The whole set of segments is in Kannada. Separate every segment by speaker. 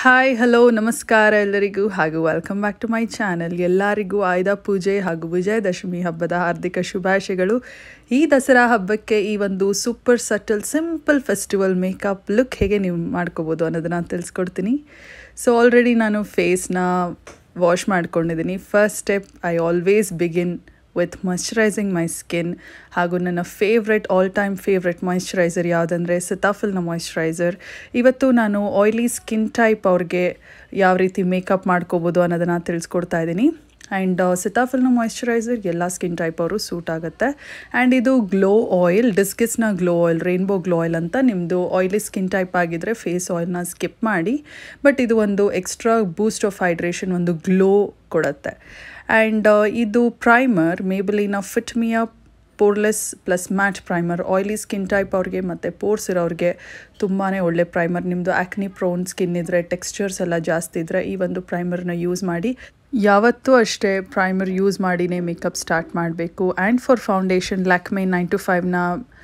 Speaker 1: ಹಾಯ್ ಹಲೋ ನಮಸ್ಕಾರ ಎಲ್ಲರಿಗೂ ಹಾಗೂ welcome back to my channel ಎಲ್ಲರಿಗೂ ಆಯುಧ ಪೂಜೆ ಹಾಗೂ ವಿಜಯದಶಮಿ ಹಬ್ಬದ ಹಾರ್ದಿಕ ಶುಭಾಶಯಗಳು ಈ ದಸರಾ ಹಬ್ಬಕ್ಕೆ ಈ ಒಂದು super subtle simple festival makeup look ಹೇಗೆ ನೀವು ಮಾಡ್ಕೋಬೋದು ಅನ್ನೋದನ್ನು ತಿಳಿಸ್ಕೊಡ್ತೀನಿ ಸೊ ಆಲ್ರೆಡಿ ನಾನು ಫೇಸ್ನ ವಾಶ್ ಮಾಡ್ಕೊಂಡಿದ್ದೀನಿ first step I always begin with moisturising my skin ಹಾಗೂ ನನ್ನ favourite all time favourite moisturiser ಯಾವುದಂದರೆ ಸತಾಫಲ್ನ ಮಾಯ್ಶ್ಚರೈಸರ್ ಇವತ್ತು ನಾನು ಆಯ್ಲಿ ಸ್ಕಿನ್ ಟೈಪ್ ಅವ್ರಿಗೆ ಯಾವ ರೀತಿ ಮೇಕಪ್ ಮಾಡ್ಕೋಬೋದು ಅನ್ನೋದನ್ನು ತಿಳಿಸ್ಕೊಡ್ತಾ ಇದ್ದೀನಿ ಆ್ಯಂಡ್ ಸಿತಾಫಲ್ನ ಮಾಯ್ಶ್ಚರೈಸರ್ ಎಲ್ಲ ಸ್ಕಿನ್ ಟೈಪ್ ಅವರು ಸೂಟ್ ಆಗುತ್ತೆ ಆ್ಯಂಡ್ ಇದು ಗ್ಲೋ ಆಯಿಲ್ ಡಿಸ್ಕಿಸ್ನ glow oil rainbow glow oil ಅಂತ ನಿಮ್ಮದು ಆಯ್ಲಿ ಸ್ಕಿನ್ ಟೈಪ್ ಆಗಿದ್ದರೆ ಫೇಸ್ ಆಯಿಲ್ನ ಸ್ಕಿಪ್ ಮಾಡಿ ಬಟ್ ಇದು ಒಂದು ಎಕ್ಸ್ಟ್ರಾ ಬೂಸ್ಟ್ ಆಫ್ ಹೈಡ್ರೇಷನ್ ಒಂದು ಗ್ಲೋ ಕೊಡುತ್ತೆ ಆ್ಯಂಡ್ ಇದು ಪ್ರೈಮರ್ ಮೇಬಲಿನ ಫಿಟ್ಮಿಯಾ poreless plus matte primer oily skin type ಅವ್ರಿಗೆ ಮತ್ತು ಪೋರ್ಸ್ ಇರೋರಿಗೆ ತುಂಬಾ ಒಳ್ಳೆ ಪ್ರೈಮರ್ ನಿಮ್ಮದು ಆ್ಯಕ್ನಿ ಪ್ರೋನ್ ಸ್ಕಿನ್ ಇದ್ದರೆ ಟೆಕ್ಸ್ಚರ್ಸ್ ಎಲ್ಲ ಜಾಸ್ತಿ ಇದ್ದರೆ ಈ ಒಂದು ಪ್ರೈಮರ್ನ ಯೂಸ್ ಮಾಡಿ ಯಾವತ್ತೂ ಅಷ್ಟೇ ಪ್ರೈಮರ್ ಯೂಸ್ ಮಾಡಿನೇ ಮೇಕಪ್ ಸ್ಟಾರ್ಟ್ ಮಾಡಬೇಕು and for foundation Lakme nine to ಫೈವ್ನ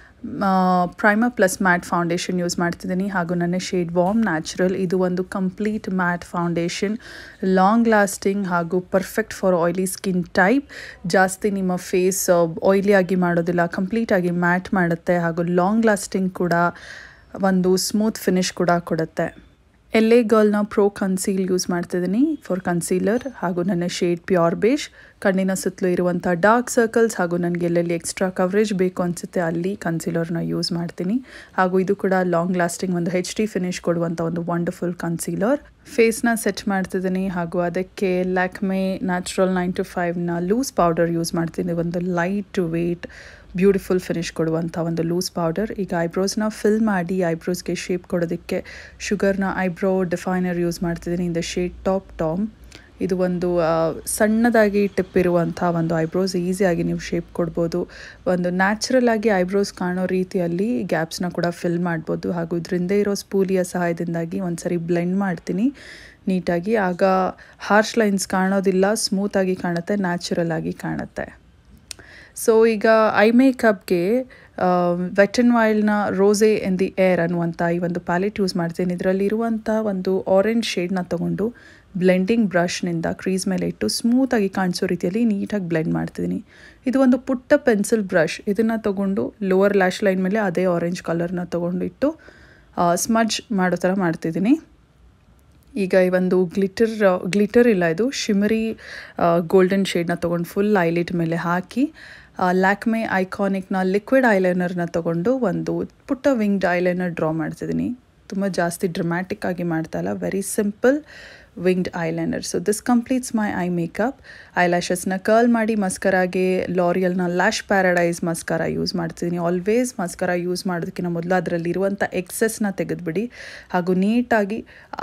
Speaker 1: primer plus matte foundation use ಮಾಡ್ತಿದ್ದೀನಿ ಹಾಗೂ ನನ್ನ ಶೇಡ್ ವಾಮ್ ನ್ಯಾಚುರಲ್ ಇದು ಒಂದು complete matte foundation long lasting ಹಾಗೂ perfect for oily skin type ಜಾಸ್ತಿ ನಿಮ್ಮ ಫೇಸ್ ಆಯ್ಲಿ ಆಗಿ ಮಾಡೋದಿಲ್ಲ ಕಂಪ್ಲೀಟಾಗಿ ಮ್ಯಾಟ್ ಮಾಡುತ್ತೆ ಹಾಗೂ ಲಾಂಗ್ ಲಾಸ್ಟಿಂಗ್ ಕೂಡ ಒಂದು ಸ್ಮೂತ್ ಫಿನಿಶ್ ಕೂಡ ಕೊಡುತ್ತೆ ಎಲ್ ಎ ಗರ್ಲ್ನ ಪ್ರೋ ಕನ್ಸೀಲ್ ಯೂಸ್ ಮಾಡ್ತಿದ್ದೀನಿ ಫಾರ್ ಕನ್ಸೀಲರ್ ಹಾಗೂ ನನ್ನ ಶೇಡ್ ಪ್ಯೂರ್ ಬೇಷ್ ಕಣ್ಣಿನ ಸುತ್ತಲೂ ಇರುವಂಥ ಡಾರ್ಕ್ ಸರ್ಕಲ್ಸ್ ಹಾಗೂ ನನಗೆ ಎಲ್ಲೆಲ್ಲಿ ಎಕ್ಸ್ಟ್ರಾ ಕವ್ರೇಜ್ ಬೇಕು ಅನಿಸುತ್ತೆ ಅಲ್ಲಿ ಕನ್ಸೀಲರ್ನ ಯೂಸ್ ಮಾಡ್ತೀನಿ ಹಾಗೂ ಇದು ಕೂಡ ಲಾಂಗ್ ಲಾಸ್ಟಿಂಗ್ ಒಂದು ಹೆಚ್ ಡಿ ಫಿನಿಶ್ ಕೊಡುವಂಥ ಒಂದು ವಂಡರ್ಫುಲ್ ಕನ್ಸೀಲರ್ ಫೇಸ್ನ ಸೆಟ್ ಮಾಡ್ತಿದ್ದೀನಿ ಹಾಗೂ ಅದಕ್ಕೆ ಲ್ಯಾಕ್ಮೆ ನ್ಯಾಚುರಲ್ ನೈನ್ ಟು ಫೈವ್ನ ಲೂಸ್ ಪೌಡರ್ ಯೂಸ್ ಮಾಡ್ತೀನಿ ಒಂದು ಲೈಟ್ ವೇಟ್ ಬ್ಯೂಟಿಫುಲ್ ಫಿನಿಶ್ ಕೊಡುವಂಥ ಒಂದು ಲೂಸ್ ಪೌಡರ್ ಈಗ ಐಬ್ರೋಸ್ನ ಫಿಲ್ ಮಾಡಿ ಐಬ್ರೋಸ್ಗೆ ಶೇಪ್ ಕೊಡೋದಕ್ಕೆ ಶುಗರ್ನ ಐಬ್ರೋ ಡಿಫೈನರ್ ಯೂಸ್ ಮಾಡ್ತಿದ್ದೀನಿ in the shade top tom ಇದು ಒಂದು ಸಣ್ಣದಾಗಿ ಟಿಪ್ ಇರುವಂಥ ಒಂದು ಐಬ್ರೋಸ್ ಈಸಿಯಾಗಿ ನೀವು ಶೇಪ್ ಕೊಡ್ಬೋದು ಒಂದು ನ್ಯಾಚುರಲ್ ಆಗಿ ಐಬ್ರೋಸ್ ಕಾಣೋ ರೀತಿಯಲ್ಲಿ ಗ್ಯಾಪ್ಸ್ನ ಕೂಡ ಫಿಲ್ ಮಾಡ್ಬೋದು ಹಾಗೂ ಇದರಿಂದ ಇರೋ ಸ್ಪೂಲಿಯ ಸಹಾಯದಿಂದಾಗಿ ಒಂದ್ಸರಿ ಬ್ಲೆಂಡ್ ಮಾಡ್ತೀನಿ ನೀಟಾಗಿ ಆಗ ಹಾರ್ಶ್ ಲೈನ್ಸ್ ಕಾಣೋದಿಲ್ಲ ಸ್ಮೂತಾಗಿ ಕಾಣುತ್ತೆ ನ್ಯಾಚುರಲ್ ಆಗಿ ಕಾಣುತ್ತೆ ಸೊ ಈಗ ಐ ಮೇಕಪ್ಗೆ ವೆಟ್ ಆ್ಯಂಡ್ ವೈಲ್ಡ್ನ ರೋಸೆ ಇನ್ ದಿ ಏರ್ ಅನ್ನುವಂಥ ಈ ಒಂದು ಪ್ಯಾಲೆಟ್ ಯೂಸ್ ಮಾಡ್ತೀನಿ ಇದರಲ್ಲಿ ಇರುವಂಥ ಒಂದು ಆರೆಂಜ್ ಶೇಡ್ನ ತೊಗೊಂಡು ಬ್ಲೆಂಡಿಂಗ್ ಬ್ರಷ್ನಿಂದ ಕ್ರೀಸ್ ಮೇಲೆ ಇಟ್ಟು ಸ್ಮೂತಾಗಿ ಕಾಣಿಸೋ ರೀತಿಯಲ್ಲಿ ನೀಟಾಗಿ ಬ್ಲೆಂಡ್ ಮಾಡ್ತಿದ್ದೀನಿ ಇದು ಒಂದು ಪುಟ್ಟ ಪೆನ್ಸಿಲ್ ಬ್ರಷ್ ಇದನ್ನು ತೊಗೊಂಡು ಲೋವರ್ ಲ್ಯಾಶ್ ಲೈನ್ ಮೇಲೆ ಅದೇ ಆರೆಂಜ್ ಕಲರ್ನ ತೊಗೊಂಡು ಇಟ್ಟು ಸ್ಮಜ್ ಮಾಡೋ ಥರ ಮಾಡ್ತಿದ್ದೀನಿ ಈಗ ಈ ಒಂದು ಗ್ಲಿಟರ್ ಗ್ಲಿಟರ್ ಇಲ್ಲ ಇದು ಶಿಮರಿ ಗೋಲ್ಡನ್ ಶೇಡ್ನ ತೊಗೊಂಡು ಫುಲ್ ಐಲೈಟ್ ಮೇಲೆ ಹಾಕಿ ಲ್ಯಾಕ್ಮೆ ಐಕಾನಿಕ್ನ ಲಿಕ್ವಿಡ್ ಐಲೈನರ್ನ ತೊಗೊಂಡು ಒಂದು ಪುಟ್ಟ ವಿಂಗ್ಡ್ ಐಲೈನರ್ ಡ್ರಾ ಮಾಡ್ತಿದ್ದೀನಿ ತುಂಬ ಜಾಸ್ತಿ ಡ್ರಮ್ಯಾಟಿಕ್ ಆಗಿ ಮಾಡ್ತಾ ಇಲ್ಲ very simple winged eyeliner so this completes my eye makeup eye ಲ್ಯಾಶಸ್ನ ಕರ್ಲ್ ಮಾಡಿ ಮಸ್ಕರಾಗೆ ಲಾರಿಯಲ್ನ ಲ್ಯಾಶ್ ಪ್ಯಾರಡೈಸ್ ಮಸ್ಕರ ಯೂಸ್ ಮಾಡ್ತಿದ್ದೀನಿ ಆಲ್ವೇಸ್ ಮಸ್ಕರ ಯೂಸ್ ಮಾಡೋದಕ್ಕಿಂತ ಮೊದಲು ಅದರಲ್ಲಿರುವಂಥ ಎಕ್ಸೆಸ್ನ ತೆಗೆದುಬಿಡಿ ಹಾಗೂ ನೀಟಾಗಿ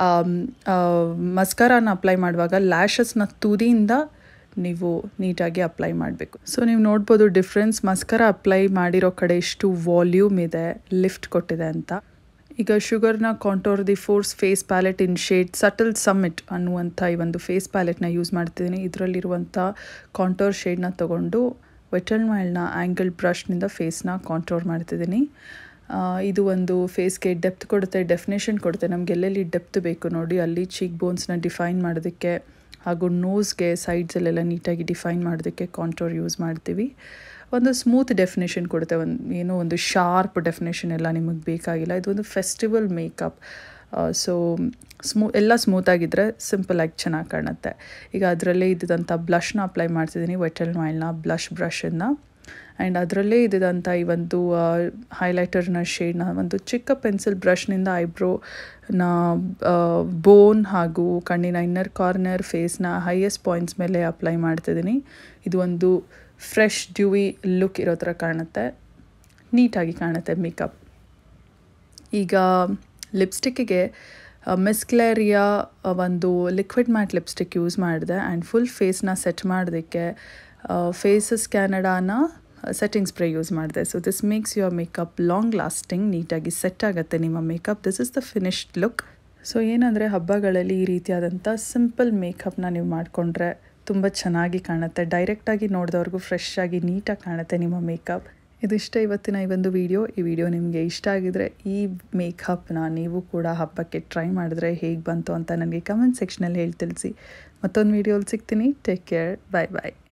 Speaker 1: ಮಸ್ಕರಾನ ಅಪ್ಲೈ ಮಾಡುವಾಗ ಲ್ಯಾಶಸ್ನ ತುದಿಯಿಂದ ನೀವು ನೀಟಾಗಿ ಅಪ್ಲೈ ಮಾಡಬೇಕು ಸೊ ನೀವು ನೋಡ್ಬೋದು ಡಿಫ್ರೆನ್ಸ್ ಮಸ್ಕರ ಅಪ್ಲೈ ಮಾಡಿರೋ ಕಡೆ ಎಷ್ಟು ವಾಲ್ಯೂಮ್ ಇದೆ ಲಿಫ್ಟ್ ಕೊಟ್ಟಿದೆ ಅಂತ ಈಗ ಶುಗರ್ನ contour de force face palette in shade subtle summit ಅನ್ನುವಂಥ ಈ ಒಂದು ಫೇಸ್ ಪ್ಯಾಲೆಟ್ನ ಯೂಸ್ ಮಾಡ್ತಿದ್ದೀನಿ ಇದರಲ್ಲಿರುವಂಥ ಕಾಂಟೋರ್ ಶೇಡ್ನ ತೊಗೊಂಡು ವೆಟಲ್ ಮೈಲ್ನ ಆ್ಯಂಗಲ್ ಬ್ರಷ್ನಿಂದ ಫೇಸ್ನ ಕಾಂಟೋರ್ ಮಾಡ್ತಿದ್ದೀನಿ ಇದು ಒಂದು ಫೇಸ್ಗೆ ಡೆಪ್ತ್ ಕೊಡುತ್ತೆ ಡೆಫಿನೇಷನ್ ಕೊಡುತ್ತೆ ನಮ್ಗೆ ಎಲ್ಲೆಲ್ಲಿ ಡೆಪ್ತ್ ಬೇಕು ನೋಡಿ ಅಲ್ಲಿ ಚೀಕ್ ಬೋನ್ಸ್ನ ಡಿಫೈನ್ ಮಾಡೋದಕ್ಕೆ ಹಾಗೂ ನೋಸ್ಗೆ ಸೈಡ್ಸಲ್ಲೆಲ್ಲ ನೀಟಾಗಿ ಡಿಫೈನ್ ಮಾಡೋದಕ್ಕೆ ಕಾಂಟೋರ್ ಯೂಸ್ ಮಾಡ್ತೀವಿ ಒಂದು ಸ್ಮೂತ್ ಡೆಫಿನೇಷನ್ ಕೊಡುತ್ತೆ ಒಂದು ಏನೋ ಒಂದು ಶಾರ್ಪ್ ಡೆಫಿನೇಷನ್ ಎಲ್ಲ ನಿಮಗೆ ಬೇಕಾಗಿಲ್ಲ ಇದೊಂದು ಫೆಸ್ಟಿವಲ್ ಮೇಕಪ್ ಸೊ ಸ್ಮೂ ಎಲ್ಲ ಸ್ಮೂತಾಗಿದ್ದರೆ ಸಿಂಪಲಾಗಿ ಚೆನ್ನಾಗಿ ಕಾಣುತ್ತೆ ಈಗ ಅದರಲ್ಲೇ ಇದ್ದಂಥ ಬ್ಲಷ್ನ ಅಪ್ಲೈ ಮಾಡ್ತಿದ್ದೀನಿ ವೆಟಲ್ ಆಯಿಲ್ನ ಬ್ಲಷ್ ಬ್ರಷನ್ನು ಆ್ಯಂಡ್ ಅದರಲ್ಲೇ ಇದ್ದಂಥ ಈ ಒಂದು ಹೈಲೈಟರ್ನ ಶೇಡ್ನ ಒಂದು ಚಿಕ್ಕ ಪೆನ್ಸಿಲ್ ಬ್ರಷ್ನಿಂದ ಐಬ್ರೋನ ಬೋನ್ ಹಾಗೂ ಕಣ್ಣಿನ ಇನ್ನರ್ ಕಾರ್ನರ್ ಫೇಸ್ನ ಹೈಯೆಸ್ಟ್ ಪಾಯಿಂಟ್ಸ್ ಮೇಲೆ ಅಪ್ಲೈ ಮಾಡ್ತಿದ್ದೀನಿ ಇದು ಒಂದು ಫ್ರೆಶ್ ಡ್ಯೂವಿ ಲುಕ್ ಇರೋ ಥರ ಕಾಣುತ್ತೆ ನೀಟಾಗಿ ಕಾಣುತ್ತೆ ಮೇಕಪ್ ಈಗ ಲಿಪ್ಸ್ಟಿಕ್ಕಿಗೆ ಮಿಸ್ಕ್ಲೇರಿಯಾ ಒಂದು ಲಿಕ್ವಿಡ್ ಮ್ಯಾಟ್ ಲಿಪ್ಸ್ಟಿಕ್ ಯೂಸ್ ಮಾಡಿದೆ ಆ್ಯಂಡ್ ಫುಲ್ ಫೇಸ್ನ ಸೆಟ್ ಮಾಡೋದಕ್ಕೆ ಫೇಸಸ್ ಕ್ಯಾನಡಾನ ಸೆಟ್ಟಿಂಗ್ ಸ್ಪ್ರೇ ಯೂಸ್ ಮಾಡಿದೆ so this makes your makeup long lasting ನೀಟಾಗಿ ಸೆಟ್ ಆಗುತ್ತೆ ನಿಮ್ಮ makeup this is the finished look so ಏನಂದರೆ ಹಬ್ಬಗಳಲ್ಲಿ ಈ ರೀತಿಯಾದಂಥ ಸಿಂಪಲ್ ಮೇಕಪ್ನ ನೀವು ಮಾಡಿಕೊಂಡ್ರೆ ತುಂಬ ಚೆನ್ನಾಗಿ ಕಾಣುತ್ತೆ ಡೈರೆಕ್ಟಾಗಿ ನೋಡಿದವ್ರಿಗೂ ಫ್ರೆಶ್ ಆಗಿ ನೀಟಾಗಿ ಕಾಣುತ್ತೆ ನಿಮ್ಮ ಮೇಕಪ್ ಇದಿಷ್ಟ ಇವತ್ತಿನ ಈ ಒಂದು ವಿಡಿಯೋ ಈ ವಿಡಿಯೋ ನಿಮಗೆ ಇಷ್ಟ ಆಗಿದ್ರೆ ಈ ಮೇಕಪ್ನ ನೀವು ಕೂಡ ಹಬ್ಬಕ್ಕೆ ಟ್ರೈ ಮಾಡಿದ್ರೆ ಹೇಗೆ ಬಂತು ಅಂತ ನನಗೆ ಕಮೆಂಟ್ ಸೆಕ್ಷನಲ್ಲಿ ಹೇಳಿ ತಿಳಿಸಿ ಮತ್ತೊಂದು ವಿಡಿಯೋಲಿ ಸಿಗ್ತೀನಿ ಟೇಕ್ ಕೇರ್ ಬಾಯ್ ಬಾಯ್